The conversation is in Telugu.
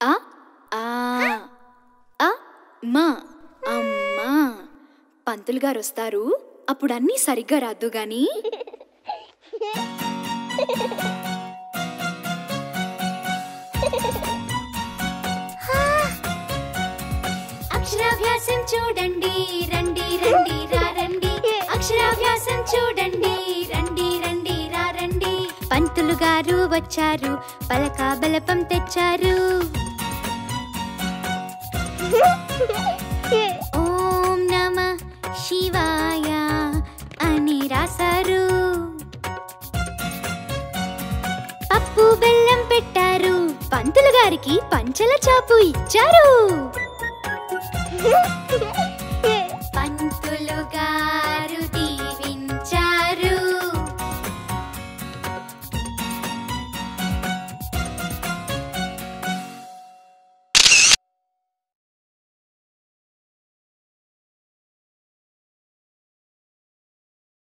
ఆ ఆ ఆ మా అమ్మా పంతులు గారు వస్తారు అప్పుడు అన్నీ సరిగ్గా రాద్దు గాని అక్షరాభ్యాసం చూడండి రండి రండి రా రండి అక్షరాభ్యాసం చూడండి రండి రండి రా రండి పంతులు గారు వచ్చారు పలక బలపం తెచ్చారు ఓం నమ శివాయ అని రాశారు పప్పు బెల్లం పెట్టారు పంతులు గారికి పంచల చాపు ఇచ్చారు